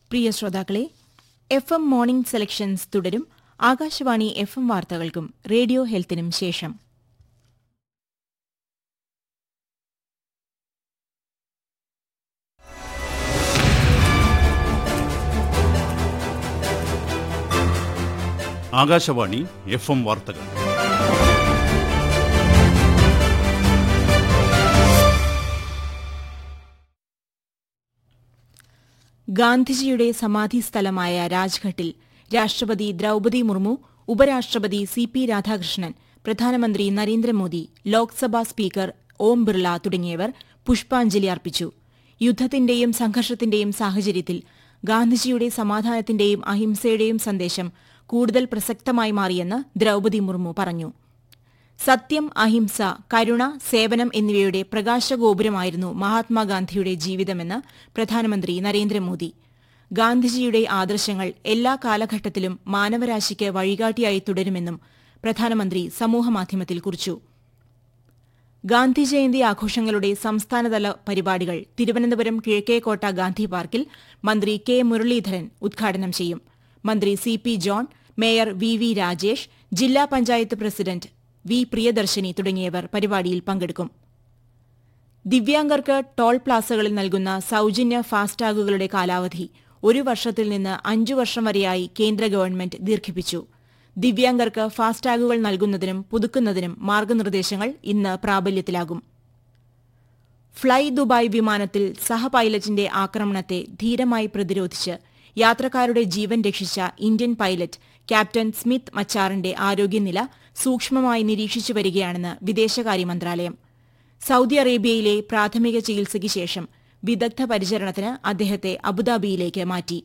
പ്രിയ ശ്രോതാക്കളെ F M morning selections തുടരും Akashvani FM എം വാർത്തകൾക്കും റേഡിയോ ഹെൽത്തിനും ശേഷം ആകാശവാണി എഫ് എം വാർത്തകൾ ഗാന്ധിജിയുടെ സമാധി സ്ഥലമായ രാജ്ഘട്ടിൽ രാഷ്ട്രപതി ദ്രൌപതി മുർമു ഉപരാഷ്ട്രപതി സി പി രാധാകൃഷ്ണൻ പ്രധാനമന്ത്രി നരേന്ദ്രമോദി ലോക്സഭാ സ്പീക്കർ ഓം ബിർള തുടങ്ങിയവർ പുഷ്പാഞ്ജലി അർപ്പിച്ചു യുദ്ധത്തിന്റെയും സംഘർഷത്തിന്റെയും സാഹചര്യത്തിൽ ഗാന്ധിജിയുടെ സമാധാനത്തിന്റെയും അഹിംസയുടെയും സന്ദേശം കൂടുതൽ പ്രസക്തമായി മാറിയെന്ന് ദ്രൌപതി മുർമു പറഞ്ഞു സത്യം അഹിംസ കരുണ സേവനം എന്നിവയുടെ പ്രകാശഗോപുരമായിരുന്നു മഹാത്മാഗാന്ധിയുടെ ജീവിതമെന്ന് പ്രധാനമന്ത്രി നരേന്ദ്രമോദി ഗാന്ധിജിയുടെ ആദർശങ്ങൾ എല്ലാ കാലഘട്ടത്തിലും മാനവരാശിക്ക് വഴികാട്ടിയായി തുടരുമെന്നും പ്രധാനമന്ത്രി സമൂഹമാധ്യമത്തിൽ കുറിച്ചു ഗാന്ധി ജയന്തി ആഘോഷങ്ങളുടെ സംസ്ഥാനതല പരിപാടികൾ തിരുവനന്തപുരം കിഴക്കേക്കോട്ട ഗാന്ധി പാർക്കിൽ മന്ത്രി കെ മുരളീധരൻ ഉദ്ഘാടനം ചെയ്യും മന്ത്രി C P John mayor V V Rajesh ജില്ലാ പഞ്ചായത്ത് പ്രസിഡന്റ് വി പ്രിയദർശിനി തുടങ്ങിയവർ പരിപാടിയിൽ പങ്കെടുക്കും ദിവ്യാംഗർക്ക് ടോൾ പ്ലാസകളിൽ നൽകുന്ന സൌജന്യ ഫാസ്ടാഗുകളുടെ കാലാവധി ഒരു വർഷത്തിൽ നിന്ന് അഞ്ചു വർഷം വരെയായി കേന്ദ്ര ഗവൺമെന്റ് ദീർഘിപ്പിച്ചു ദിവ്യാംഗർക്ക് ഫാസ്ടാഗുകൾ നൽകുന്നതിനും പുതുക്കുന്നതിനും മാർഗനിർദ്ദേശങ്ങൾ ഇന്ന് പ്രാബല്യത്തിലാകും ഫ്ളൈ ദുബായ് വിമാനത്തിൽ സഹപൈലറ്റിന്റെ ആക്രമണത്തെ ധീരമായി പ്രതിരോധിച്ച് യാത്രക്കാരുടെ ജീവൻ രക്ഷിച്ച ഇന്ത്യൻ പൈലറ്റ് ക്യാപ്റ്റൻ സ്മിത്ത് മച്ചാറിന്റെ ആരോഗ്യനില സൂക്ഷ്മമായി നിരീക്ഷിച്ചു വരികയാണെന്ന് വിദേശകാര്യ മന്ത്രാലയം സൌദി അറേബ്യയിലെ പ്രാഥമിക ചികിത്സയ്ക്ക് ശേഷം വിദഗ്ധ പരിചരണത്തിന് അദ്ദേഹത്തെ അബുദാബിയിലേക്ക് മാറ്റി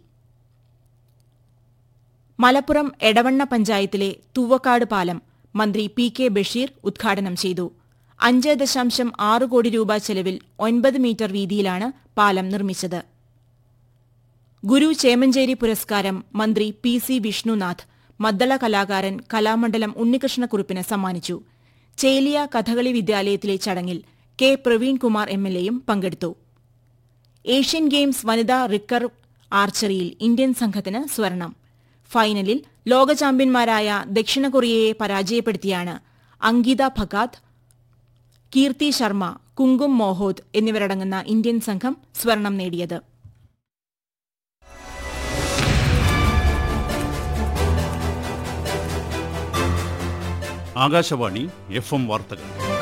മലപ്പുറം എടവണ്ണ പഞ്ചായത്തിലെ തുവക്കാട് പാലം മന്ത്രി പി കെ ബഷീർ ഉദ്ഘാടനം ചെയ്തു അഞ്ച് ദശാംശം ആറ് കോടി രൂപ ചെലവിൽ ഒൻപത് മീറ്റർ വീതിയിലാണ് പാലം നിർമ്മിച്ചത് ഗുരു ചേമഞ്ചേരി പുരസ്കാരം മന്ത്രി പി സി വിഷ്ണുനാഥ് മദ്ദള കലാകാരൻ കലാമണ്ഡലം ഉണ്ണികൃഷ്ണക്കുറുപ്പിന് സമ്മാനിച്ചു ചേലിയ കഥകളി വിദ്യാലയത്തിലെ ചടങ്ങിൽ കെ പ്രവീൺകുമാർ എം എൽ എയും പങ്കെടുത്തു ഏഷ്യൻ ഗെയിംസ് വനിതാ റിക്കർവ് ആർച്ചറിയിൽ ഇന്ത്യൻ സംഘത്തിന് സ്വർണം ഫൈനലിൽ ലോക ചാമ്പ്യന്മാരായ ദക്ഷിണ കൊറിയയെ പരാജയപ്പെടുത്തിയാണ് അങ്കിത ഭഗാത് കീർത്തി ശർമ്മ കുങ്കും മോഹോദ് എന്നിവരടങ്ങുന്ന ഇന്ത്യൻ സംഘം സ്വർണം നേടിയത് ആകാശവാണി എഫ് എം വാർത്തകൾ